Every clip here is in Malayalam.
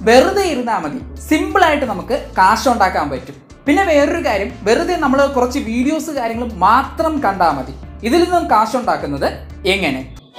വെറുതെ ഇരുന്നാൽ മതി സിമ്പിളായിട്ട് നമുക്ക് കാശ് ഉണ്ടാക്കാൻ പറ്റും പിന്നെ വേറൊരു കാര്യം വെറുതെ നമ്മൾ കുറച്ച് വീഡിയോസ് കാര്യങ്ങൾ മാത്രം കണ്ടാൽ മതി ഇതിൽ നിന്നും കാശ് ഉണ്ടാക്കുന്നത് എങ്ങനെ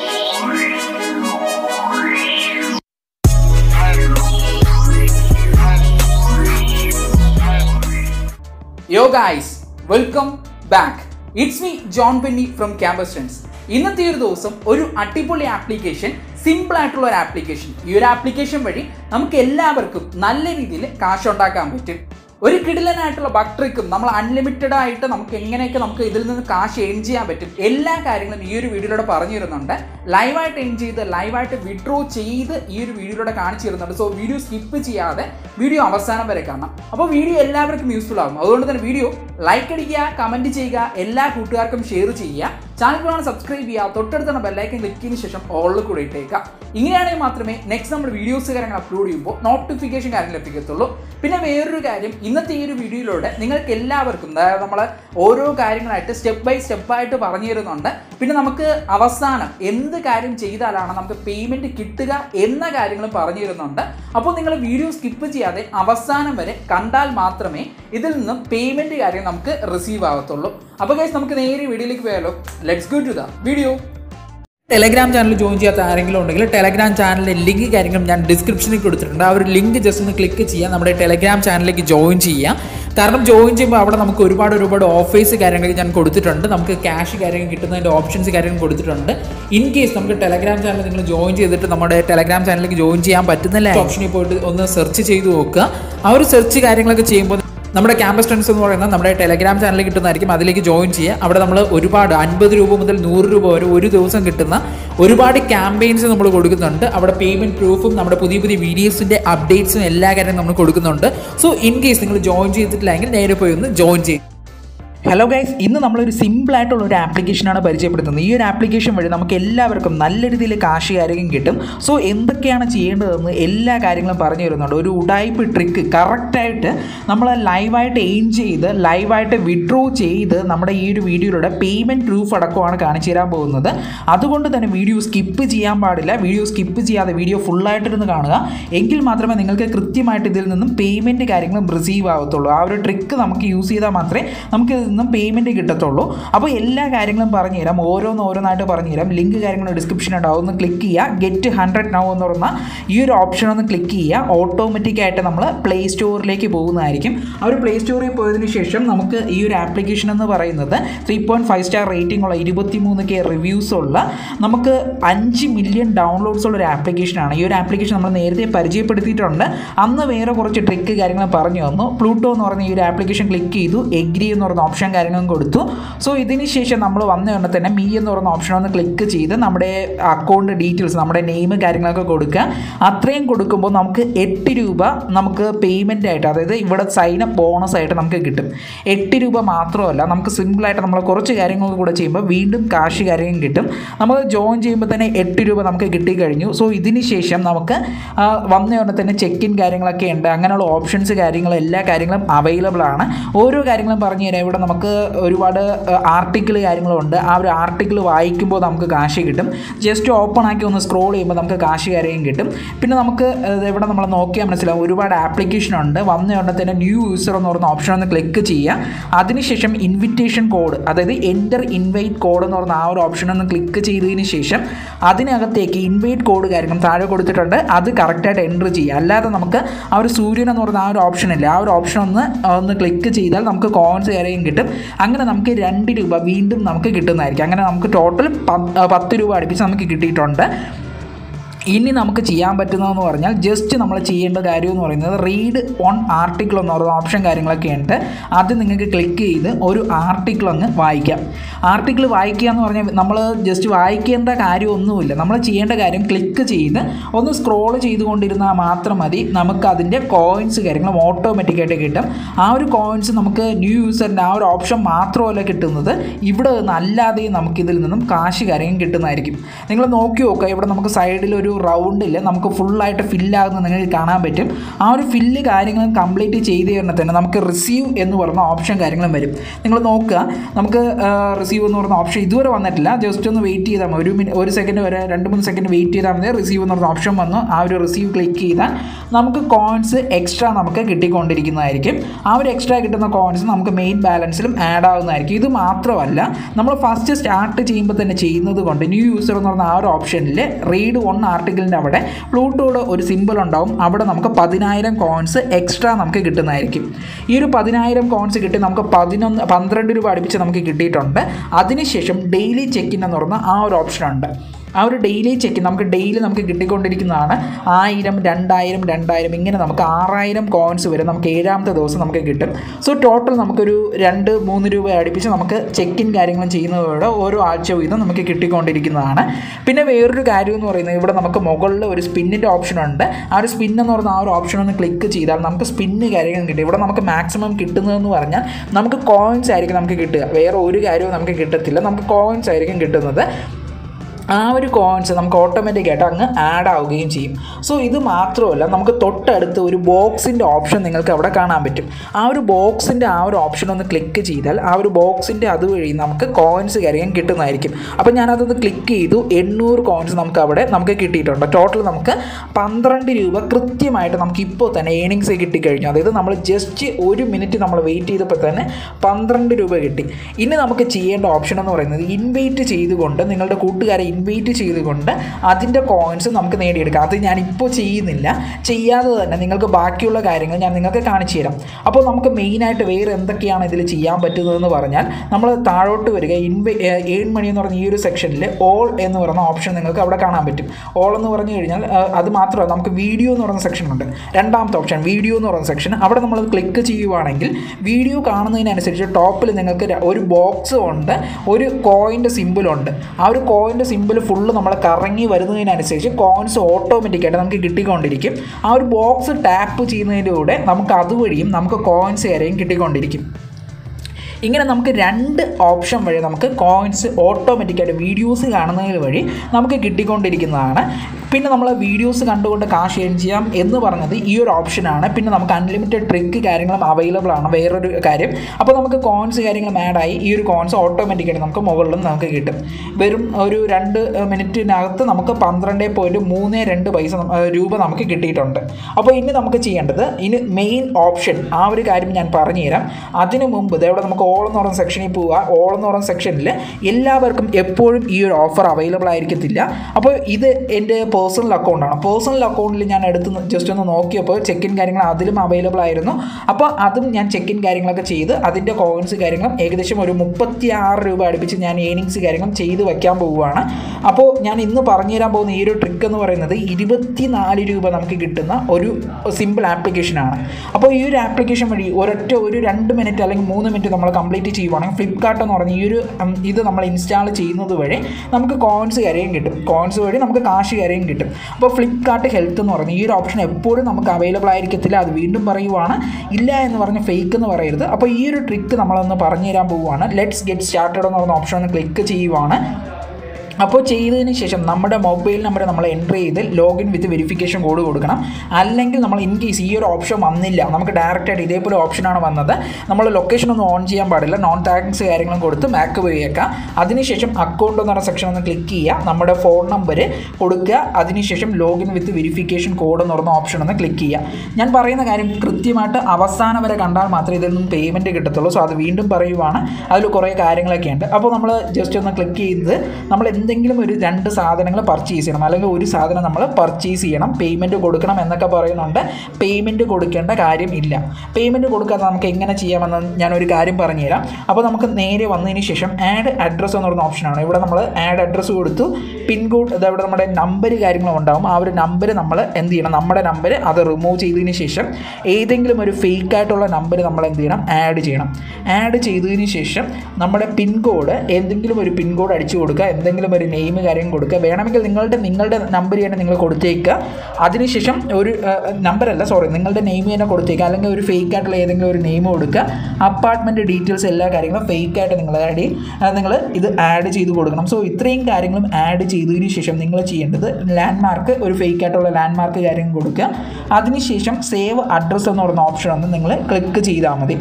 yo guys welcome back it's me John Penny from campus friends ഇന്നത്തെ ഒരു ദിവസം ഒരു അടിപൊളി ആപ്ലിക്കേഷൻ സിമ്പിൾ ആയിട്ടുള്ള ഒരു ആപ്ലിക്കേഷൻ ഈ ഒരു ആപ്ലിക്കേഷൻ വഴി നമുക്ക് എല്ലാവർക്കും നല്ല രീതിയിൽ കാശ് ഉണ്ടാക്കാൻ പറ്റും ഒരു കിടിലനായിട്ടുള്ള ബഗ് ട്രിക്കും നമ്മൾ അൺലിമിറ്റഡ് ആയിട്ട് നമുക്ക് എങ്ങനെയൊക്കെ നമുക്ക് ഇതിൽ നിന്ന് കാശ് എയിൻ ചെയ്യാൻ പറ്റും എല്ലാ കാര്യങ്ങളും ഈ ഒരു വീഡിയോയിലൂടെ പറഞ്ഞു തരുന്നുണ്ട് ലൈവായിട്ട് എയിൻ ചെയ്ത് ലൈവായിട്ട് വിഡ്രോ ചെയ്ത് ഈ ഒരു വീഡിയോയിലൂടെ കാണിച്ചു തരുന്നുണ്ട് സോ വീഡിയോ സ്കിപ്പ് ചെയ്യാതെ വീഡിയോ അവസാനം വരെ കാണണം അപ്പോൾ വീഡിയോ എല്ലാവർക്കും യൂസ്ഫുൾ ആകും അതുകൊണ്ട് തന്നെ വീഡിയോ ലൈക്ക് അടിക്കുക കമൻറ്റ് ചെയ്യുക എല്ലാ കൂട്ടുകാർക്കും ഷെയർ ചെയ്യുക ചാനൽ കൂടാണ് സബ്സ്ക്രൈബ് ചെയ്യുക തൊട്ടടുത്തുള്ള ബെല്ലൈക്കൻ ക്ലിക്ക് ചെയ്തതിന് ശേഷം ഓളിൽ കൂടെ ഇട്ടേക്കുക ഇങ്ങനെയാണെങ്കിൽ മാത്രമേ നെക്സ്റ്റ് നമ്മൾ വീഡിയോസ് കാര്യങ്ങൾ അപ്ലോഡ് ചെയ്യുമ്പോൾ നോട്ടിഫിക്കേഷൻ കാര്യങ്ങൾ എത്തിക്കത്തുള്ളൂ പിന്നെ വേറൊരു കാര്യം ഇന്നത്തെ ഈ ഒരു വീഡിയോയിലൂടെ നിങ്ങൾക്ക് എല്ലാവർക്കും അതായത് നമ്മൾ ഓരോ കാര്യങ്ങളായിട്ട് സ്റ്റെപ്പ് ബൈ സ്റ്റെപ്പായിട്ട് പറഞ്ഞു തരുന്നുണ്ട് പിന്നെ നമുക്ക് അവസാനം എന്ത് കാര്യം ചെയ്താലാണ് നമുക്ക് പേയ്മെൻറ്റ് കിട്ടുക എന്ന കാര്യങ്ങളും പറഞ്ഞു തരുന്നുണ്ട് അപ്പോൾ നിങ്ങൾ വീഡിയോ സ്കിപ്പ് ചെയ്യാതെ അവസാനം വരെ കണ്ടാൽ മാത്രമേ ഇതിൽ നിന്നും പേയ്മെൻറ്റ് കാര്യം നമുക്ക് റിസീവ് ആവത്തുള്ളൂ അപ്പോൾ ഗൈസ് നമുക്ക് നേരെ വീഡിയോയിലേക്ക് പോയാലോ let's go to the video Telegram channel join ചെയ്യാത്ത ആരെങ്കിലും ഉണ്ടെങ്കിൽ ടെലഗ്രാം ചാനലിൻ്റെ ലിങ്ക് കാര്യങ്ങളും ഞാൻ ഡിസ്ക്രിപ്ഷനിൽ കൊടുത്തിട്ടുണ്ട് ആ ഒരു ലിങ്ക് ജസ്റ്റ് ഒന്ന് ക്ലിക്ക് ചെയ്യുക നമ്മുടെ ടെലഗ്രാം ചാനലിലേക്ക് ജോയിൻ ചെയ്യാം കാരണം ജോയിൻ ചെയ്യുമ്പോൾ അവിടെ നമുക്ക് ഒരുപാട് ഒരുപാട് ഓഫേഴ്സ് കാര്യങ്ങൾ ഞാൻ കൊടുത്തിട്ടുണ്ട് നമുക്ക് ക്യാഷ് കാര്യങ്ങൾ കിട്ടുന്നതിൻ്റെ ഓപ്ഷൻസ് കാര്യങ്ങൾ കൊടുത്തിട്ടുണ്ട് ഇൻ കേസ് നമുക്ക് ടെലഗ്രാം ചാനൽ നിങ്ങൾ ജോയിൻ ചെയ്തിട്ട് നമ്മുടെ ടെലഗ്രാം ചാനലിലേക്ക് ജോയിൻ ചെയ്യാൻ പറ്റുന്നില്ല ഓപ്ഷനിൽ പോയിട്ട് ഒന്ന് സെർച്ച് ചെയ്ത് നോക്കുക ആ ഒരു സെർച്ച് കാര്യങ്ങളൊക്കെ ചെയ്യുമ്പോൾ നമ്മുടെ ക്യാമ്പസ് ഫ്രണ്ട്സ് എന്ന് പറയുന്നത് നമ്മുടെ ടെലഗ്രാം ചാനലിൽ കിട്ടുന്നതായിരിക്കും അതിലേക്ക് ജോയിൻ ചെയ്യുക അവിടെ നമ്മൾ ഒരുപാട് അൻപത് രൂപ മുതൽ നൂറ് രൂപ വരെ ഒരു ദിവസം കിട്ടുന്ന ഒരുപാട് ക്യാമ്പയിൻസ് നമ്മൾ കൊടുക്കുന്നുണ്ട് അവിടെ പേയ്മെൻറ്റ് പ്രൂഫും നമ്മുടെ പുതിയ പുതിയ വീഡിയോസിൻ്റെ അപ്ഡേറ്റ്സും എല്ലാ കാര്യവും നമ്മൾ കൊടുക്കുന്നുണ്ട് സോ ഇൻ കേസ് നിങ്ങൾ ജോയിൻ ചെയ്തിട്ടില്ലെങ്കിൽ നേരെ പോയി ഒന്ന് ജോയിൻ ചെയ്യും ഹലോ ഗൈസ് ഇന്ന് നമ്മളൊരു സിമ്പിൾ ആയിട്ടുള്ള ഒരു ആപ്ലിക്കേഷനാണ് പരിചയപ്പെടുത്തുന്നത് ഈ ഒരു ആപ്ലിക്കേഷൻ വഴി നമുക്ക് എല്ലാവർക്കും നല്ല രീതിയിൽ കാശ് കാര്യം കിട്ടും സോ എന്തൊക്കെയാണ് ചെയ്യേണ്ടതെന്ന് എല്ലാ കാര്യങ്ങളും പറഞ്ഞു തരുന്നുണ്ട് ഒരു ഉടായ്പ് ട്രിക്ക് കറക്റ്റായിട്ട് നമ്മൾ ലൈവായിട്ട് എയിം ചെയ്ത് ലൈവായിട്ട് വിഡ്രോ ചെയ്ത് നമ്മുടെ ഈ ഒരു വീഡിയോയിലൂടെ പേയ്മെൻറ്റ് പ്രൂഫ് അടക്കമാണ് കാണിച്ചു തരാൻ പോകുന്നത് അതുകൊണ്ട് തന്നെ വീഡിയോ സ്കിപ്പ് ചെയ്യാൻ പാടില്ല വീഡിയോ സ്കിപ്പ് ചെയ്യാതെ വീഡിയോ ഫുള്ളായിട്ടിരുന്ന് കാണുക എങ്കിൽ മാത്രമേ നിങ്ങൾക്ക് കൃത്യമായിട്ട് ഇതിൽ നിന്നും പേയ്മെൻറ്റ് കാര്യങ്ങളും റിസീവ് ആവത്തുള്ളൂ ആ ഒരു ട്രിക്ക് നമുക്ക് യൂസ് ചെയ്താൽ മാത്രമേ നമുക്ക് ഇതിൽ നിന്നും പേയ്മെൻറ്റ് കിട്ടത്തുള്ളൂ അപ്പോൾ എല്ലാ കാര്യങ്ങളും പറഞ്ഞു തരാം ഓരോന്ന് ഓരോന്നായിട്ട് പറഞ്ഞു തരാം ലിങ്ക് കാര്യങ്ങൾ ഡിസ്ക്രിപ്ഷൻ ഉണ്ടാവും ഒന്ന് ക്ലിക്ക് ചെയ്യുക ഗെറ്റ് ഹൺഡ്രഡ് നൗ എന്ന് പറഞ്ഞ ഈ ഒരു ഓപ്ഷൻ ഒന്ന് ക്ലിക്ക് ചെയ്യുക ഓട്ടോമാറ്റിക്കായിട്ട് നമ്മൾ പ്ലേ സ്റ്റോറിലേക്ക് പോകുന്നതായിരിക്കും ആ ഒരു പ്ലേ സ്റ്റോറിൽ പോയതിന് ശേഷം നമുക്ക് ഈ ഒരു ആപ്ലിക്കേഷൻ എന്ന് പറയുന്നത് three point five star rating ഉള്ള ഇരുപത്തി മൂന്ന് കെ റിവ്യൂസ് ഉള്ള നമുക്ക് അഞ്ച് മില്യൺ ഡൗൺലോഡ്സ് ഉള്ള ഒരു ആപ്ലിക്കേഷനാണ് ഈ ഒരു ആപ്ലിക്കേഷൻ നമ്മൾ നേരത്തെ പരിചയപ്പെടുത്തിയിട്ടുണ്ട് അന്ന് വേറെ കുറച്ച് ട്രിക്ക് കാര്യങ്ങൾ പറഞ്ഞു തന്നു പ്ലൂട്ടോ എന്ന് പറഞ്ഞ ഈ ഒരു ആപ്ലിക്കേഷൻ ക്ലിക്ക് ചെയ്തു എഗ്രി എന്ന് പറയുന്ന ഓപ്ഷൻ കാര്യങ്ങളും കൊടുത്തു സോ ഇതിന് ശേഷം നമ്മൾ വന്ന ഉടനെ തന്നെ മീ എന്ന് പറയുന്ന ഓപ്ഷൻ ഒന്ന് ക്ലിക്ക് ചെയ്ത് നമ്മുടെ അക്കൗണ്ട് ഡീറ്റെയിൽസ് നമ്മുടെ നെയിം കാര്യങ്ങളൊക്കെ കൊടുക്കുക അത്രയും കൊടുക്കുമ്പോൾ നമുക്ക് എട്ട് രൂപ നമുക്ക് പേയ്മെൻ്റ് ആയിട്ട് അതായത് ഇവിടെ സൈൻ അപ്പ് ബോണസ് ആയിട്ട് നമുക്ക് കിട്ടും എട്ട് രൂപ മാത്രമല്ല നമുക്ക് സിമ്പിളായിട്ട് നമ്മൾ കുറച്ച് കാര്യങ്ങളൊക്കെ കൂടെ ചെയ്യുമ്പോൾ വീണ്ടും കാശ് കാര്യം കിട്ടും നമ്മൾ ജോയിൻ ചെയ്യുമ്പോൾ തന്നെ എട്ട് രൂപ നമുക്ക് കിട്ടിക്കഴിഞ്ഞു സോ ഇതിന് ശേഷം നമുക്ക് ആ, വന്ന ഉടനെ തന്നെ ചെക്ക് ഇൻ കാര്യങ്ങളൊക്കെ ഉണ്ട് അങ്ങനെയുള്ള ഓപ്ഷൻസ് കാര്യങ്ങൾ എല്ലാ കാര്യങ്ങളും അവൈലബിൾ ആണ് ഓരോ കാര്യങ്ങളും പറഞ്ഞു തരാം ഇവിടെ നമുക്ക് ഒരുപാട് ആർട്ടിക്കിൾ കാര്യങ്ങളുണ്ട് ആ ഒരു ആർട്ടിക്കിൾ വായിക്കുമ്പോൾ നമുക്ക് കാശ് കിട്ടും ജസ്റ്റ് ഓപ്പൺ ആക്കി ഒന്ന് സ്ക്രോൾ ചെയ്യുമ്പോൾ നമുക്ക് കാശ് കാര്യം കിട്ടും പിന്നെ നമുക്ക് ഏഹ്, ഇവിടെ നമ്മൾ നോക്കിയാൽ മനസ്സിലാവും ഒരുപാട് ആപ്ലിക്കേഷൻ ഉണ്ട് വന്ന ഉടനെ തന്നെ ന്യൂ യൂസർ എന്ന് പറയുന്ന ഓപ്ഷൻ ഒന്ന് ക്ലിക്ക് ചെയ്യുക അതിനുശേഷം ഇൻവിറ്റേഷൻ കോഡ് അതായത് എൻ്റർ ഇൻവൈറ്റ് കോഡ് എന്ന് പറയുന്ന ആ ഒരു ഓപ്ഷൻ ഒന്ന് ക്ലിക്ക് ചെയ്തതിന് ശേഷം അതിനകത്തേക്ക് ഇൻവൈറ്റ് കോഡ് കാര്യങ്ങൾ താഴെ കൊടുത്തിട്ടുണ്ട് അത് കറക്റ്റായിട്ട് എൻ്റർ ചെയ്യുക അല്ലാതെ നമുക്ക് ആ ഒരു സൂര്യൻ എന്ന് പറയുന്ന ആ ഒരു ഓപ്ഷൻ ഇല്ല ആ ഒരു ഓപ്ഷൻ ഒന്ന് ഒന്ന് ക്ലിക്ക് ചെയ്താൽ നമുക്ക് കോയിൻസ് കാര്യം കിട്ടും അങ്ങനെ നമുക്ക് രണ്ട് രൂപ വീണ്ടും നമുക്ക് കിട്ടുന്നതായിരിക്കും അങ്ങനെ നമുക്ക് ടോട്ടൽ പത്ത് രൂപ അടുപ്പിച്ച് നമുക്ക് കിട്ടിയിട്ടുണ്ട് ഇനി നമുക്ക് ചെയ്യാൻ പറ്റുന്നതെന്ന് പറഞ്ഞാൽ ജസ്റ്റ് നമ്മൾ ചെയ്യേണ്ട കാര്യം എന്ന് പറയുന്നത് റീഡ് ഓൺ ആർട്ടിക്കിൾ എന്ന് പറയുന്ന ഓപ്ഷൻ കാര്യങ്ങളൊക്കെ ഉണ്ട് അത് നിങ്ങൾക്ക് ക്ലിക്ക് ചെയ്ത് ഒരു ആർട്ടിക്കിൾ അങ്ങ് വായിക്കാം ആർട്ടിക്കിൾ വായിക്കുക എന്ന് പറഞ്ഞാൽ നമ്മൾ ജസ്റ്റ് വായിക്കേണ്ട കാര്യമൊന്നുമില്ല നമ്മൾ ചെയ്യേണ്ട കാര്യം ക്ലിക്ക് ചെയ്ത് ഒന്ന് സ്ക്രോൾ ചെയ്തുകൊണ്ടിരുന്നാൽ മാത്രം മതി നമുക്ക് അതിൻ്റെ കോയിൻസ് കാര്യങ്ങളും ഓട്ടോമാറ്റിക്കായിട്ട് കിട്ടും ആ ഒരു കോയിൻസ് നമുക്ക് ന്യൂ യൂസറിൻ്റെ ആ ഒരു ഓപ്ഷൻ മാത്രമല്ല കിട്ടുന്നത് ഇവിടെ നിന്ന് അല്ലാതെയും നമുക്കിതിൽ നിന്നും കാശ് കാര്യം കിട്ടുന്നതായിരിക്കും നിങ്ങൾ നോക്കി നോക്കുക ഇവിടെ നമുക്ക് സൈഡിൽ ഒരു റൗണ്ടിൽ നമുക്ക് ഫുള്ളായിട്ട് ഫില്ലാകുന്നത് നിങ്ങൾക്ക് കാണാൻ പറ്റും ആ ഒരു ഫില്ല് കാര്യങ്ങളും കംപ്ലീറ്റ് ചെയ്ത് കഴിഞ്ഞാൽ തന്നെ നമുക്ക് റിസീവ് എന്ന് പറയുന്ന ഓപ്ഷൻ കാര്യങ്ങളും വരും നിങ്ങൾ നോക്കുക നമുക്ക് റിസീവ് എന്ന് പറയുന്ന ഓപ്ഷൻ ഇതുവരെ വന്നിട്ടില്ല ജസ്റ്റ് ഒന്ന് വെയിറ്റ് ചെയ്താൽ മതി ഒരു മിനിറ്റ് ഒരു സെക്കൻഡ് വരെ രണ്ട് മൂന്ന് സെക്കൻഡ് വെയിറ്റ് ചെയ്താൽ മതി റിസീവ് എന്ന് പറയുന്ന ഓപ്ഷൻ വന്നു ആ ഒരു റിസീവ് ക്ലിക്ക് ചെയ്താൽ നമുക്ക് കോയിൻസ് എക്സ്ട്രാ നമുക്ക് കിട്ടിക്കൊണ്ടിരിക്കുന്നതായിരിക്കും ആ ഒരു എക്സ്ട്രാ കിട്ടുന്ന കോയിൻസ് നമുക്ക് മെയിൻ ബാലൻസിലും ആഡ് ആവുന്നതായിരിക്കും ഇത് മാത്രമല്ല നമ്മൾ ഫസ്റ്റ് സ്റ്റാർട്ട് ചെയ്യുമ്പോൾ തന്നെ ചെയ്യുന്നത് കൊണ്ട് ന്യൂ യൂസർ എന്ന് പറഞ്ഞ ആ ഒരു ഓപ്ഷനിൽ റീഡ് വൺ ആർട്ടിക്കിളിൻ്റെ അവിടെ പ്ലൂട്ടോയുടെ ഒരു സിമ്പിൾ ഉണ്ടാവും അവിടെ നമുക്ക് പതിനായിരം കോയിൻസ് എക്സ്ട്രാ നമുക്ക് കിട്ടുന്നതായിരിക്കും ഈ ഒരു പതിനായിരം കോയിൻസ് കിട്ടി നമുക്ക് പതിനൊന്ന് പന്ത്രണ്ട് രൂപ അടുപ്പിച്ച് നമുക്ക് കിട്ടിയിട്ടുണ്ട് അതിനുശേഷം ഡെയിലി ചെക്കിൻ എന്ന് പറഞ്ഞ ആ ഒരു ഓപ്ഷൻ ഉണ്ട് ആ ഒരു ഡെയിലി ചെക്ക് നമുക്ക് ഡെയിലി നമുക്ക് കിട്ടിക്കൊണ്ടിരിക്കുന്നതാണ് ആയിരം രണ്ടായിരം രണ്ടായിരം ഇങ്ങനെ നമുക്ക് ആറായിരം കോയിൻസ് വരെ നമുക്ക് ഏഴാമത്തെ ദിവസം നമുക്ക് കിട്ടും സോ ടോട്ടൽ നമുക്കൊരു രണ്ട് മൂന്ന് രൂപ അടുപ്പിച്ച് നമുക്ക് ചെക്കിൻ കാര്യങ്ങളും ചെയ്യുന്നതോടെ ഓരോ ആഴ്ച വീതം നമുക്ക് കിട്ടിക്കൊണ്ടിരിക്കുന്നതാണ് പിന്നെ വേറൊരു കാര്യം എന്ന് പറയുന്നത് ഇവിടെ നമുക്ക് മുകളിൽ ഒരു സ്പിന്നിൻ്റെ ഓപ്ഷൻ ഉണ്ട് ആ ഒരു സ്പിൻ എന്ന് പറയുന്ന ആ ഒരു ഓപ്ഷൻ ഒന്ന് ക്ലിക്ക് ചെയ്താൽ നമുക്ക് സ്പിന്ന് കാര്യങ്ങളും കിട്ടും ഇവിടെ നമുക്ക് മാക്സിമം കിട്ടുന്നതെന്ന് പറഞ്ഞാൽ നമുക്ക് കോയിൻസ് ആയിരിക്കും നമുക്ക് കിട്ടുക വേറെ ഒരു കാര്യവും നമുക്ക് കിട്ടത്തില്ല നമുക്ക് കോയിൻസ് ആയിരിക്കും കിട്ടുന്നത് ആ ഒരു കോയിൻസ് നമുക്ക് ഓട്ടോമാറ്റിക്കായിട്ട് അങ്ങ് ആഡ് ആവുകയും ചെയ്യും സോ ഇത് മാത്രമല്ല നമുക്ക് തൊട്ടടുത്ത് ഒരു ബോക്സിൻ്റെ ഓപ്ഷൻ നിങ്ങൾക്ക് അവിടെ കാണാൻ പറ്റും ആ ഒരു ബോക്സിൻ്റെ ആ ഒരു ഓപ്ഷൻ ഒന്ന് ക്ലിക്ക് ചെയ്താൽ ആ ഒരു ബോക്സിൻ്റെ അതുവഴി നമുക്ക് കോയിൻസ് കാര്യം കിട്ടുന്നതായിരിക്കും അപ്പോൾ ഞാനതൊന്ന് ക്ലിക്ക് ചെയ്തു എണ്ണൂറ് കോയിൻസ് നമുക്ക് അവിടെ നമുക്ക് കിട്ടിയിട്ടുണ്ട് ടോട്ടൽ നമുക്ക് പന്ത്രണ്ട് രൂപ കൃത്യമായിട്ട് നമുക്ക് ഇപ്പോൾ തന്നെ ഏണിങ്സ് കിട്ടിക്കഴിഞ്ഞു അതായത് നമ്മൾ ജസ്റ്റ് ഒരു മിനിറ്റ് നമ്മൾ വെയിറ്റ് ചെയ്തപ്പോൾ തന്നെ പന്ത്രണ്ട് രൂപ കിട്ടി ഇനി നമുക്ക് ചെയ്യേണ്ട ഓപ്ഷൻ എന്ന് പറയുന്നത് ഇൻവൈറ്റ് ചെയ്തുകൊണ്ട് നിങ്ങളുടെ കൂട്ടുകാരെ ഇൻവൈറ്റ് ചെയ്തുകൊണ്ട് അതിൻ്റെ കോയിൻസ് നമുക്ക് നേടിയെടുക്കാം അത് ഞാൻ ഇപ്പോൾ ചെയ്യുന്നില്ല ചെയ്യാതെ തന്നെ നിങ്ങൾക്ക് ബാക്കിയുള്ള കാര്യങ്ങൾ ഞാൻ നിങ്ങൾക്ക് കാണിച്ചു തരാം അപ്പോൾ നമുക്ക് മെയിനായിട്ട് വേറെ എന്തൊക്കെയാണ് ഇതിൽ ചെയ്യാൻ പറ്റുന്നതെന്ന് പറഞ്ഞാൽ നമ്മൾ താഴോട്ട് വരിക ഇൻവൈ ഏഴ് മണി എന്ന് പറഞ്ഞ ഈ ഒരു സെക്ഷനിൽ ഓൾ എന്ന് പറയുന്ന ഓപ്ഷൻ നിങ്ങൾക്ക് അവിടെ കാണാൻ പറ്റും ഓൾ എന്ന് പറഞ്ഞു കഴിഞ്ഞാൽ ആ, അത് മാത്രമല്ല നമുക്ക് വീഡിയോ എന്ന് പറയുന്ന സെക്ഷൻ ഉണ്ട് രണ്ടാമത്തെ ഓപ്ഷൻ വീഡിയോ എന്ന് പറയുന്ന സെക്ഷൻ അവിടെ നമ്മൾ ക്ലിക്ക് ചെയ്യുവാണെങ്കിൽ വീഡിയോ കാണുന്നതിനനുസരിച്ച് ടോപ്പിൽ നിങ്ങൾക്ക് ര- ഒരു ബോക്സ് ഉണ്ട് ഒരു കോയിൻ്റെ സിമ്പിളുണ്ട് ആ ഒരു കോയിൻ്റെ സിമ്പിൾ ഫുള്ള് നമ്മൾ കറങ്ങി വരുന്നതിനനുസരിച്ച് കോയിൻസ് ഓട്ടോമാറ്റിക്കായിട്ട് നമുക്ക് കിട്ടിക്കൊണ്ടിരിക്കും ആ ഒരു ബോക്സ് ടാപ്പ് ചെയ്യുന്നതിലൂടെ നമുക്ക് അതുവഴിയും നമുക്ക് കോയിൻസ് വരെയും കിട്ടിക്കൊണ്ടിരിക്കും ഇങ്ങനെ നമുക്ക് രണ്ട് ഓപ്ഷൻ വഴി നമുക്ക് കോയിൻസ് ഓട്ടോമാറ്റിക്കായിട്ട് വീഡിയോസ് കാണുന്നതിന് വഴി നമുക്ക് കിട്ടിക്കൊണ്ടിരിക്കുന്നതാണ് പിന്നെ നമ്മൾ വീഡിയോസ് കണ്ടുകൊണ്ട് കാശ് ഏൺ ചെയ്യാം എന്ന് പറഞ്ഞത് ഈ ഒരു ഓപ്ഷനാണ് പിന്നെ നമുക്ക് അൺലിമിറ്റഡ് ട്രിക്ക് കാര്യങ്ങളും അവൈലബിൾ ആണ് വേറൊരു കാര്യം അപ്പോൾ നമുക്ക് കോയിൻസ് കാര്യങ്ങളും ആഡായി ഈ ഒരു കോയിൻസ് ഓട്ടോമാറ്റിക്കായിട്ട് നമുക്ക് മുകളിലും നമുക്ക് കിട്ടും വെറും ഒരു രണ്ട് മിനിറ്റിനകത്ത് നമുക്ക് പന്ത്രണ്ട് പോയിൻറ്റ് മൂന്ന് രണ്ട് പൈസ നം- ഏഹ് രൂപ നമുക്ക് കിട്ടിയിട്ടുണ്ട് അപ്പോൾ ഇനി നമുക്ക് ചെയ്യേണ്ടത് ഇനി മെയിൻ ഓപ്ഷൻ ആ ഒരു കാര്യം ഞാൻ പറഞ്ഞുതരാം അതിന് മുമ്പ് ദേ ഇവിടെ നമുക്ക് ഓൾ എന്ന് പറയുന്ന സെക്ഷനിൽ പോവുക ഓൾ എന്ന് പറയുന്ന സെക്ഷനിൽ എല്ലാവർക്കും എപ്പോഴും ഈ ഒരു ഓഫർ അവൈലബിൾ ആയിരിക്കത്തില്ല അപ്പോൾ ഇത് എൻ്റെ പേഴ്സണൽ അക്കൗണ്ടാണ് പേഴ്സണൽ അക്കൗണ്ടിൽ ഞാൻ എടുത്ത് ജസ്റ്റ് ഒന്ന് നോക്കിയപ്പോൾ ചെക്കിൻ കാര്യങ്ങൾ അതിലും അവൈലബിൾ ആയിരുന്നു അപ്പോൾ അതും ഞാൻ ചെക്കിൻ കാര്യങ്ങളൊക്കെ ചെയ്ത് അതിൻ്റെ കോയിൻസ് കാര്യങ്ങളും ഏകദേശം ഒരു മുപ്പത്തി ആറ് രൂപ അടുപ്പിച്ച് ഞാൻ ഏണിങ്സ് കാര്യങ്ങളും ചെയ്ത് വയ്ക്കാൻ പോവുകയാണ് അപ്പോൾ ഞാൻ ഇന്ന് പറഞ്ഞുതരാൻ പോകുന്ന ഈ ഒരു ട്രിക്ക് എന്ന് പറയുന്നത് ഇരുപത്തി നാല് രൂപ നമുക്ക് കിട്ടുന്ന ഒരു സിമ്പിൾ ആപ്ലിക്കേഷനാണ് അപ്പോൾ ഈ ഒരു ആപ്ലിക്കേഷൻ വഴി ഒരൊറ്റ ഒരു രണ്ട് മിനിറ്റ് അല്ലെങ്കിൽ മൂന്ന് മിനിറ്റ് നമ്മൾ കംപ്ലീറ്റ് ചെയ്യുവാണെങ്കിൽ ഫ്ലിപ്കാർട്ട് എന്ന് പറഞ്ഞ ഈ ഒരു ഉം, ഇത് നമ്മൾ ഇൻസ്റ്റാൾ ചെയ്യുന്നത് വഴി നമുക്ക് കോയിൻസ് കാര്യം കിട്ടും കോയിൻസ് വഴി നമുക്ക് കാശ് കാര്യം കിട്ടും അപ്പോൾ ഫ്ലിപ്കാർട്ട് ഹെൽത്ത് എന്ന് പറഞ്ഞ ഈ ഒരു ഓപ്ഷൻ എപ്പോഴും നമുക്ക് അവൈലബിൾ ആയിരിക്കത്തില്ല അത് വീണ്ടും പറയുവാണ് ഇല്ല എന്ന് പറഞ്ഞ ഫേക്ക് എന്ന് പറയരുത് അപ്പോൾ ഈ ഒരു ട്രിക്ക് നമ്മളൊന്ന് പറഞ്ഞു തരാൻ പോവുകയാണ് ലെറ്റ്സ് ഗെറ്റ് സ്റ്റാർട്ടഡ് എന്ന് പറഞ്ഞ ഓപ്ഷൻ ഒന്ന് ക്ലിക്ക് ചെയ്യുവാണ് അപ്പോൾ ചെയ്തതിന് ശേഷം നമ്മുടെ മൊബൈൽ നമ്പർ നമ്മൾ എൻ്റർ ചെയ്ത് ലോഗിൻ വിത്ത് വെരിഫിക്കേഷൻ കോഡ് കൊടുക്കണം അല്ലെങ്കിൽ നമ്മൾ ഇൻ കേസ് ഈ ഒരു ഓപ്ഷൻ വന്നില്ല നമുക്ക് ഡയറക്റ്റ് ആയിട്ട് ഇതേപോലെ ഓപ്ഷനാണ് വന്നത് നമ്മൾ ലൊക്കേഷൻ ഒന്നും ഓൺ ചെയ്യാൻ പാടില്ല നോൺ താങ്ക്സ് കാര്യങ്ങളും കൊടുത്ത് മാക്ക് പോയേക്കാം അതിനുശേഷം അക്കൗണ്ട് എന്ന് പറഞ്ഞ സെക്ഷൻ ഒന്ന് ക്ലിക്ക് ചെയ്യുക നമ്മുടെ ഫോൺ നമ്പർ കൊടുക്കുക അതിനുശേഷം ലോഗിൻ വിത്ത് വെരിഫിക്കേഷൻ കോഡ് എന്ന് പറഞ്ഞ ഓപ്ഷൻ ഒന്ന് ക്ലിക്ക് ചെയ്യുക ഞാൻ പറയുന്ന കാര്യം കൃത്യമായിട്ട് അവസാനം വരെ കണ്ടാൽ മാത്രമേ ഇതിൽ നിന്നും പേയ്മെൻറ്റ് കിട്ടത്തുള്ളൂ സോ അത് വീണ്ടും പറയുവാണ് അതിൽ കുറേ കാര്യങ്ങളൊക്കെ ഉണ്ട് അപ്പോൾ നമ്മൾ ജസ്റ്റ് ഒന്ന് ക്ലിക്ക് ചെയ്ത് നമ്മൾ എന്തെങ്കിലും ഒരു രണ്ട് സാധനങ്ങൾ പർച്ചേസ് ചെയ്യണം അല്ലെങ്കിൽ ഒരു സാധനം നമ്മൾ പർച്ചേസ് ചെയ്യണം പേയ്മെൻറ്റ് കൊടുക്കണം എന്നൊക്കെ പറയുന്നുണ്ട് പേയ്മെൻറ്റ് കൊടുക്കേണ്ട കാര്യം ഇല്ല പേയ്മെൻറ്റ് കൊടുക്കാതെ നമുക്ക് എങ്ങനെ ചെയ്യാമെന്ന് ഞാനൊരു കാര്യം പറഞ്ഞുതരാം അപ്പോൾ നമുക്ക് നേരെ വന്നതിന് ശേഷം ആഡ് അഡ്രസ്സ് എന്ന് പറയുന്ന ഓപ്ഷനാണ് ഇവിടെ നമ്മൾ ആഡ് അഡ്രസ്സ് കൊടുത്തു പിൻകോഡ് അതവിടെ നമ്മുടെ നമ്പർ കാര്യങ്ങളും ഉണ്ടാവും ആ ഒരു നമ്പർ നമ്മൾ എന്ത് ചെയ്യണം നമ്മുടെ നമ്പർ അത് റിമൂവ് ചെയ്തതിന് ശേഷം ഏതെങ്കിലും ഒരു ഫേക്ക് ആയിട്ടുള്ള നമ്പർ നമ്മൾ എന്ത് ചെയ്യണം ആഡ് ചെയ്യണം ആഡ് ചെയ്തതിന് ശേഷം നമ്മുടെ പിൻകോഡ് എന്തെങ്കിലും ഒരു പിൻകോഡ് അടിച്ചു കൊടുക്കുക എന്തെങ്കിലും നിങ്ങളൊരു നെയിം കാര്യം കൊടുക്കുക വേണമെങ്കിൽ നിങ്ങളുടെ നിങ്ങളുടെ നമ്പർ തന്നെ നിങ്ങൾ കൊടുത്തേക്കുക അതിനുശേഷം ഒരു നമ്പറല്ല സോറി നിങ്ങളുടെ നെയിം തന്നെ കൊടുത്തേക്കുക അല്ലെങ്കിൽ ഒരു ഫേക്ക് ആയിട്ടുള്ള ഏതെങ്കിലും ഒരു നെയിം കൊടുക്കുക അപ്പാർട്ട്മെൻറ്റ് ഡീറ്റെയിൽസ് എല്ലാ കാര്യങ്ങളും ഫേക്ക് ആയിട്ട് നിങ്ങൾ ആഡ് നിങ്ങൾ ഇത് ആഡ് ചെയ്ത് കൊടുക്കണം സോ ഇത്രയും കാര്യങ്ങളും ആഡ് ചെയ്തതിന് ശേഷം നിങ്ങൾ ചെയ്യേണ്ടത് ലാൻഡ് മാർക്ക് ഒരു ഫേക്ക് ആയിട്ടുള്ള ലാൻഡ് മാർക്ക് കാര്യം കൊടുക്കുക അതിനുശേഷം സേവ് അഡ്രസ്സ് എന്ന് പറയുന്ന ഓപ്ഷൻ ഒന്ന് നിങ്ങൾ ക്ലിക്ക് ചെയ്താൽ മതി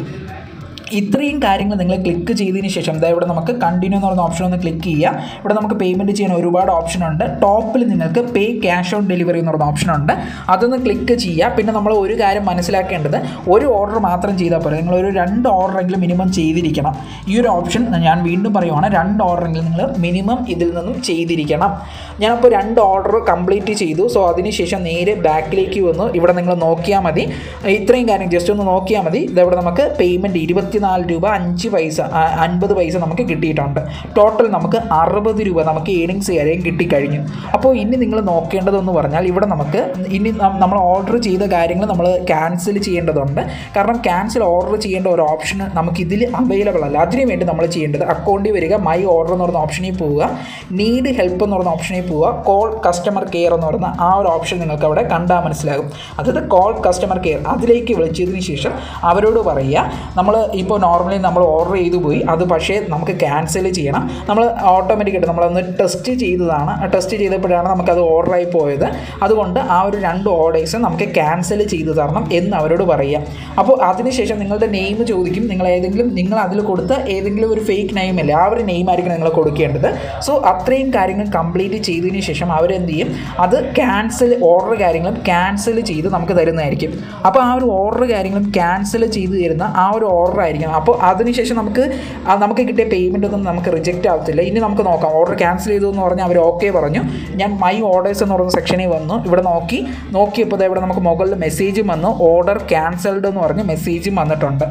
ഇത്രയും കാര്യങ്ങൾ നിങ്ങൾ ക്ലിക്ക് ചെയ്തതിന് ശേഷം ഇതാ ഇവിടെ നമുക്ക് കണ്ടിന്യൂ എന്ന് പറയുന്ന ഓപ്ഷൻ ഒന്ന് ക്ലിക്ക് ചെയ്യുക ഇവിടെ നമുക്ക് പേയ്മെൻറ്റ് ചെയ്യാൻ ഒരുപാട് ഓപ്ഷൻ ഉണ്ട് ടോപ്പിൽ നിങ്ങൾക്ക് പേ ക്യാഷ് ഓൺ ഡെലിവറി എന്ന് പറയുന്ന ഓപ്ഷൻ ഉണ്ട് അതൊന്ന് ക്ലിക്ക് ചെയ്യുക പിന്നെ നമ്മൾ ഒരു കാര്യം മനസ്സിലാക്കേണ്ടത് ഒരു ഓർഡർ മാത്രം ചെയ്താൽ പോരെ നിങ്ങൾ ഒരു രണ്ട് ഓർഡറെങ്കിലും മിനിമം ചെയ്തിരിക്കണം ഈ ഒരു ഓപ്ഷൻ ഞാൻ വീണ്ടും പറയുവാണ് രണ്ട് ഓർഡറെങ്കിലും നിങ്ങൾ മിനിമം ഇതിൽ നിന്നും ചെയ്തിരിക്കണം ഞാനപ്പോൾ രണ്ട് ഓർഡർ കംപ്ലീറ്റ് ചെയ്തു സോ അതിനുശേഷം നേരെ ബാക്കിലേക്ക് വന്നു ഇവിടെ നിങ്ങൾ നോക്കിയാൽ മതി ഇത്രയും കാര്യം ജസ്റ്റ് ഒന്ന് നോക്കിയാൽ മതി ഇതവിടെ നമുക്ക് പേയ്മെൻറ്റ് ഇരുപത്തിനാല് രൂപ അഞ്ച് പൈസ ആ, അൻപത് പൈസ നമുക്ക് കിട്ടിയിട്ടുണ്ട് ടോട്ടൽ നമുക്ക് അറുപത് രൂപ നമുക്ക് ഏണിങ്സ് കാര്യം കിട്ടിക്കഴിഞ്ഞു അപ്പോൾ ഇനി നിങ്ങൾ നോക്കേണ്ടതെന്ന് പറഞ്ഞാൽ ഇവിടെ നമുക്ക് ഇനി നം- നമ്മൾ ഓർഡർ ചെയ്ത കാര്യങ്ങൾ നമ്മൾ ക്യാൻസൽ ചെയ്യേണ്ടതുണ്ട് കാരണം ക്യാൻസൽ ഓർഡർ ചെയ്യേണ്ട ഒരു ഓപ്ഷൻ നമുക്ക് ഇതിൽ അവൈലബിൾ അല്ല അതിനു വേണ്ടി നമ്മൾ ചെയ്യേണ്ടത് അക്കൗണ്ടിൽ വരിക മൈ ഓർഡർ എന്ന് പറയുന്ന ഓപ്ഷനിൽ പോവുക നീഡ് ഹെൽപ്പ് എന്ന് പറയുന്ന ഓപ്ഷനിൽ പോവുക കോൾ കസ്റ്റമർ കെയർ എന്ന് പറയുന്ന ആ ഒരു ഓപ്ഷൻ നിങ്ങൾക്ക് അവിടെ കണ്ടാൽ മനസ്സിലാകും അതായത് കോൾ കസ്റ്റമർ കെയർ അതിലേക്ക് വിളിച്ചതിന് ശേഷം അവരോട് പറയുക നമ്മൾ ഇപ്പോൾ നോർമലി നമ്മൾ ഓർഡർ ചെയ്തു പോയി അത് പക്ഷേ നമുക്ക് ക്യാൻസൽ ചെയ്യണം നമ്മൾ ഓട്ടോമാറ്റിക്കായിട്ട് നമ്മളൊന്ന് ടെസ്റ്റ് ചെയ്തതാണ് ടെസ്റ്റ് ചെയ്തപ്പോഴാണ് നമുക്കത് ഓർഡറായി പോയത് അതുകൊണ്ട് ആ ഒരു രണ്ട് ഓർഡേഴ്സ് നമുക്ക് ക്യാൻസൽ ചെയ്തു തരണം എന്ന് അവരോട് പറയുക അപ്പോൾ അതിനുശേഷം നിങ്ങളുടെ നെയിം ചോദിക്കും നിങ്ങൾ ഏതെങ്കിലും നിങ്ങൾ അതിൽ കൊടുത്ത ഏതെങ്കിലും ഒരു ഫേക്ക് നെയിം അല്ലേ ആ ഒരു നെയിം ആയിരിക്കും നിങ്ങൾ കൊടുക്കേണ്ടത് സോ അത്രയും കാര്യങ്ങൾ കംപ്ലീറ്റ് ചെയ്തതിന് ശേഷം അവരെന്ത് ചെയ്യും അത് ക്യാൻസൽ ഓർഡർ കാര്യങ്ങളും ക്യാൻസൽ ചെയ്ത് നമുക്ക് തരുന്നതായിരിക്കും അപ്പോൾ ആ ഒരു ഓർഡർ കാര്യങ്ങളും ക്യാൻസൽ ചെയ്ത് തരുന്ന ആ ഒരു ഓർഡർ ആയിരിക്കും അപ്പോൾ അതിനുശേഷം നമുക്ക് ആ നമുക്ക് കിട്ടിയ പേയ്മെൻ്റ് ഒന്നും നമുക്ക് റിജക്റ്റ് ആവത്തില്ല ഇനി നമുക്ക് നോക്കാം ഓർഡർ ക്യാൻസൽ ചെയ്തു എന്ന് പറഞ്ഞാൽ അവർ ഓക്കെ പറഞ്ഞു ഞാൻ മൈ ഓർഡേഴ്സ് എന്ന് പറയുന്ന സെക്ഷനിൽ വന്നു ഇവിടെ നോക്കി നോക്കിയപ്പോൾ ദേ ഇവിടെ നമുക്ക് മുകളിൽ മെസ്സേജും വന്നു ഓർഡർ ക്യാൻസൽഡ് എന്ന് പറഞ്ഞ് മെസ്സേജും വന്നിട്ടുണ്ട്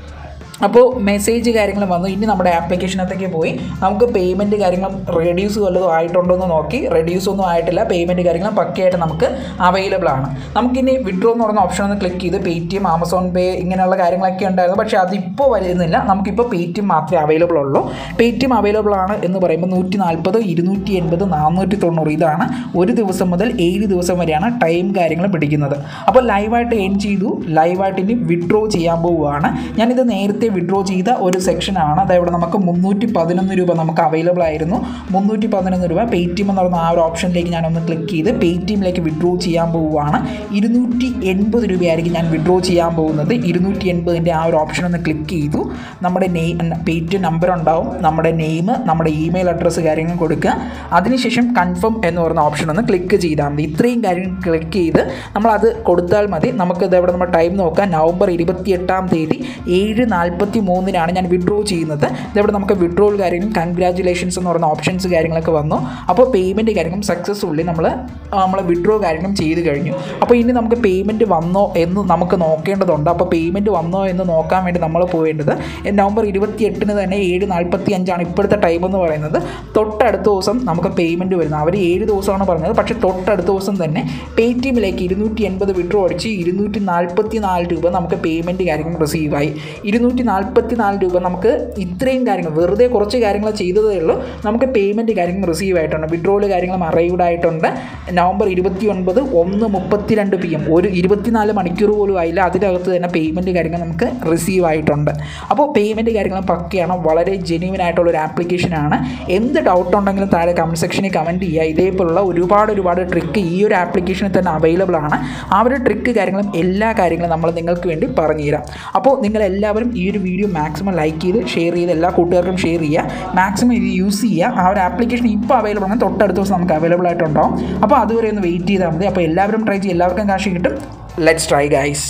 അപ്പോൾ മെസ്സേജ് കാര്യങ്ങളും വന്നു ഇനി നമ്മുടെ ആപ്ലിക്കേഷനകത്തേക്ക് പോയി നമുക്ക് പേയ്മെൻറ്റ് കാര്യങ്ങളും റെഡ്യൂസ് വല്ലതും ആയിട്ടുണ്ടോ എന്ന് നോക്കി റെഡ്യൂസ് ഒന്നും ആയിട്ടില്ല പേയ്മെൻറ്റ് കാര്യങ്ങളും പക്കയായിട്ട് നമുക്ക് അവൈലബിൾ ആണ് നമുക്കിനി വിഡ്രോ എന്ന് പറയുന്ന ഓപ്ഷൻ ഒന്ന് ക്ലിക്ക് ചെയ്ത് Paytm Amazon pay ഇങ്ങനെയുള്ള കാര്യങ്ങളൊക്കെ ഉണ്ടായിരുന്നു പക്ഷേ അതിപ്പോൾ വരുന്നില്ല നമുക്കിപ്പോൾ പേ ടി എം മാത്രമേ അവൈലബിൾ ഉള്ളൂ പേ ടി എം അവൈലബിൾ ആണ് എന്ന് പറയുമ്പോൾ നൂറ്റി നാൽപ്പത് ഇരുന്നൂറ്റി എൺപത് നാനൂറ്റി തൊണ്ണൂറ് ഇതാണ് ഒരു ദിവസം മുതൽ ഏഴ് ദിവസം വരെയാണ് ടൈം കാര്യങ്ങൾ പിടിക്കുന്നത് അപ്പോൾ ലൈവായിട്ട് എൻ ചെയ്തു ലൈവായിട്ട് ഇനി വിഡ്രോ ചെയ്യാൻ പോവുകയാണ് ഞാനിത് നേരത്തെ വിഡ്രോ ചെയ്ത ഒരു സെക്ഷനാണ് അതായത് നമുക്ക് മുന്നൂറ്റി പതിനൊന്ന് രൂപ നമുക്ക് അവൈലബിൾ ആയിരുന്നു മുന്നൂറ്റി പതിനൊന്ന് രൂപ പേ ടി എം എന്ന് പറയുന്ന ആ ഒരു ഓപ്ഷനിലേക്ക് ഞാനൊന്ന് ക്ലിക്ക് ചെയ്ത് പേ ടി എമ്മിലേക്ക് വിഡ്രോ ചെയ്യാൻ പോവുകയാണ് ഇരുന്നൂറ്റി എൺപത് രൂപയായിരിക്കും ഞാൻ വിഡ്രോ ചെയ്യാൻ പോകുന്നത് ഇരുന്നൂറ്റി എൺപതിൻ്റെ ആ ഒരു ഓപ്ഷൻ ഒന്ന് ക്ലിക്ക് ചെയ്തു നമ്മുടെ name Paytm number ഉണ്ടാവും നമ്മുടെ നെയിം നമ്മുടെ ഇമെയിൽ അഡ്രസ്സ് കാര്യങ്ങൾ കൊടുക്കുക അതിനുശേഷം കൺഫേം എന്ന് പറയുന്ന ഓപ്ഷൻ ഒന്ന് ക്ലിക്ക് ചെയ്താൽ മതി ഇത്രയും കാര്യങ്ങൾ ക്ലിക്ക് ചെയ്ത് നമ്മളത് കൊടുത്താൽ മതി നമുക്ക് ഇതവിടെ നമ്മൾ ടൈം നോക്കാം നവംബർ ഇരുപത്തി എട്ടാം തീയതി ഏഴ് നാൽപ്പത്തി മൂന്നിനാണ് ഞാൻ വിഡ്രോ ചെയ്യുന്നത് ഇതവിടെ നമുക്ക് വിഡ്രോൾ കാര്യങ്ങളും കൺഗ്രാറ്റുലേഷൻസ് എന്ന് പറയുന്ന ഓപ്ഷൻസ് കാര്യങ്ങളൊക്കെ വന്നു അപ്പോൾ പേയ്മെൻറ്റ് കാര്യങ്ങളും സക്സസ്ഫുള്ളി നമ്മൾ നമ്മൾ വിഡ്രോ കാര്യങ്ങളും ചെയ്ത് കഴിഞ്ഞു അപ്പോൾ ഇനി നമുക്ക് പേയ്മെൻറ്റ് വന്നോ എന്ന് നമുക്ക് നോക്കേണ്ടതുണ്ട് അപ്പോൾ പേയ്മെൻറ്റ് വന്നോ എന്ന് നോക്കാൻ വേണ്ടി നമ്മൾ പോവേണ്ടത് നവംബർ ഇരുപത്തി എട്ടിന് തന്നെ ഏഴ് നാൽപ്പത്തി അഞ്ചാണ് ഇപ്പോഴത്തെ ടൈം എന്ന് പറയുന്നത് തൊട്ടടുത്ത ദിവസം നമുക്ക് പേയ്മെൻറ്റ് വരുന്നത് അവർ ഏഴ് ദിവസമാണ് പറഞ്ഞത് പക്ഷേ തൊട്ടടുത്ത ദിവസം തന്നെ പേ ടി എമ്മിലേക്ക് ഇരുന്നൂറ്റി എൺപത് വിഡ്രോ അടിച്ച് ഇരുന്നൂറ്റി നാൽപ്പത്തി നാല് രൂപ നമുക്ക് പേയ്മെൻറ്റ് കാര്യങ്ങൾ റിസീവായി ഇരുന്നൂറ്റി നാൽപ്പത്തി നാല് രൂപ നമുക്ക് ഇത്രയും കാര്യങ്ങൾ വെറുതെ കുറച്ച് കാര്യങ്ങൾ ചെയ്തതേ ഉള്ളൂ നമുക്ക് പേയ്മെൻറ്റ് കാര്യങ്ങൾ റിസീവ് ആയിട്ടുണ്ട് വിഡ്രോൾ കാര്യങ്ങളും അറൈവ്ഡ് ആയിട്ടുണ്ട് നവംബർ ഇരുപത്തി ഒൻപത് ഒന്ന് മുപ്പത്തിരണ്ട് പി എം ഒരു ഇരുപത്തിനാല് മണിക്കൂർ പോലും ആയില്ല അതിനകത്ത് തന്നെ പേയ്മെൻറ്റ് കാര്യങ്ങൾ നമുക്ക് റിസീവ് ആയിട്ടുണ്ട് അപ്പോൾ പേയ്മെൻറ്റ് കാര്യങ്ങൾ പക്കയാണ് വളരെ ജെന്യൂൻ ആയിട്ടുള്ള ഒരു ആപ്ലിക്കേഷനാണ് എന്ത് ഡൗട്ട് ഉണ്ടെങ്കിലും താഴെ കമൻറ്റ് സെക്ഷനിൽ കമൻറ്റ് ചെയ്യുക ഇതേപോലുള്ള ഒരുപാട് ഒരുപാട് ട്രിക്ക് ഈ ഒരു ആപ്ലിക്കേഷനിൽ തന്നെ അവൈലബിൾ ആണ് ആ ഒരു ട്രിക്ക് കാര്യങ്ങളും എല്ലാ കാര്യങ്ങളും നമ്മൾ നിങ്ങൾക്ക് വേണ്ടി പറഞ്ഞുതരാം അപ്പോൾ നിങ്ങൾ എല്ലാവരും ഈ ഒരു വീഡിയോ മാക്സിമം ലൈക്ക് ചെയ്ത് ഷെയർ ചെയ്ത് എല്ലാ കൂട്ടുകാർക്കും ഷെയർ ചെയ്യുക മാക്സിമം ഇത് യൂസ് ചെയ്യുക ആ ഒരു ആപ്ലിക്കേഷൻ ഇപ്പോൾ അവൈലബിൾ ആണ് തൊട്ടടുത്ത ദിവസം നമുക്ക് അവൈലബിൾ ആയിട്ടുണ്ടാവും അപ്പോൾ അതുവരെ ഒന്ന് വെയിറ്റ് ചെയ്താൽ മതി അപ്പോൾ എല്ലാവരും ട്രൈ ചെയ്യും എല്ലാവർക്കും കാശ് കിട്ടും ലെറ്റ്സ് ട്രൈ ഗൈസ്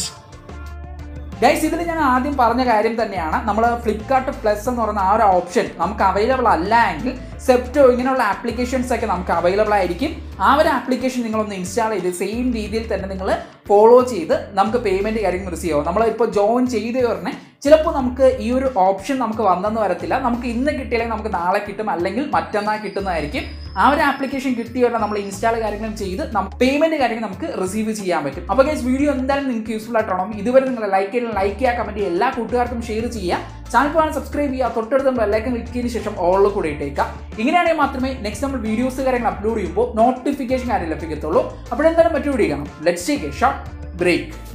ഗൈസ് ഇതിൽ ഞാൻ ആദ്യം പറഞ്ഞ കാര്യം തന്നെയാണ് നമ്മൾ ഫ്ലിപ്കാർട്ട് പ്ലസ് എന്ന് പറയുന്ന ആ ഒരു ഓപ്ഷൻ നമുക്ക് അവൈലബിൾ അല്ല എങ്കിൽ സെപ്റ്റോ ഇങ്ങനെയുള്ള ആപ്ലിക്കേഷൻസ് ഒക്കെ നമുക്ക് അവൈലബിൾ ആയിരിക്കും ആ ഒരു ആപ്ലിക്കേഷൻ നിങ്ങളൊന്ന് ഇൻസ്റ്റാൾ ചെയ്ത് സെയിം രീതിയിൽ തന്നെ നിങ്ങൾ ഫോളോ ചെയ്ത് നമുക്ക് പേയ്മെൻറ്റ് കാര്യങ്ങൾ റിസീവ് ആവും നമ്മൾ ഇപ്പോൾ ജോയിൻ ചെയ്ത് പറഞ്ഞാൽ ചിലപ്പോൾ നമുക്ക് ഈ ഒരു ഓപ്ഷൻ നമുക്ക് വന്നെന്ന് വരത്തില്ല നമുക്ക് ഇന്ന് കിട്ടിയില്ലെങ്കിൽ നമുക്ക് നാളെ കിട്ടും അല്ലെങ്കിൽ മറ്റന്നാൾ കിട്ടുന്നതായിരിക്കും ആ ഒരു ആപ്ലിക്കേഷൻ കിട്ടിയവരെ നമ്മൾ ഇൻസ്റ്റാൾ കാര്യങ്ങളും ചെയ്ത് പേയ്മെന്റ് കാര്യങ്ങൾ നമുക്ക് റിസീവ് ചെയ്യാൻ പറ്റും അപ്പോൾ ഗൈസ് വീഡിയോ എന്തായാലും നിങ്ങൾക്ക് യൂസ്ഫുൾ ആയിട്ടാണോ ഇതുവരെ നിങ്ങൾ ലൈക്ക് ചെയ്യുന്ന ലൈക്ക് ചെയ്യുക കമന്റ് ചെയ്യുക എല്ലാ കൂട്ടുകാർക്കും ഷെയർ ചെയ്യുക ചാനൽ പോകാൻ സബ്സ്ക്രൈബ് ചെയ്യുക തൊട്ടടുത്ത് ബെല്ലൈക്കൻ ക്ലിക്ക് ചെയ്തതിന് ശേഷം ഓളിൽ കൂടെ ഇട്ടേക്കാം ഇങ്ങനെയാണെങ്കിൽ മാത്രമേ നെക്സ്റ്റ് നമ്മൾ വീഡിയോസ് കാര്യങ്ങൾ അപ്ലോഡ് ചെയ്യുമ്പോൾ നോട്ടിഫിക്കേഷൻ കാര്യം ലഭിക്കത്തുള്ളൂ അപ്പോൾ എന്തായാലും മറ്റു വീഡിയോ കാണാം let's take a short break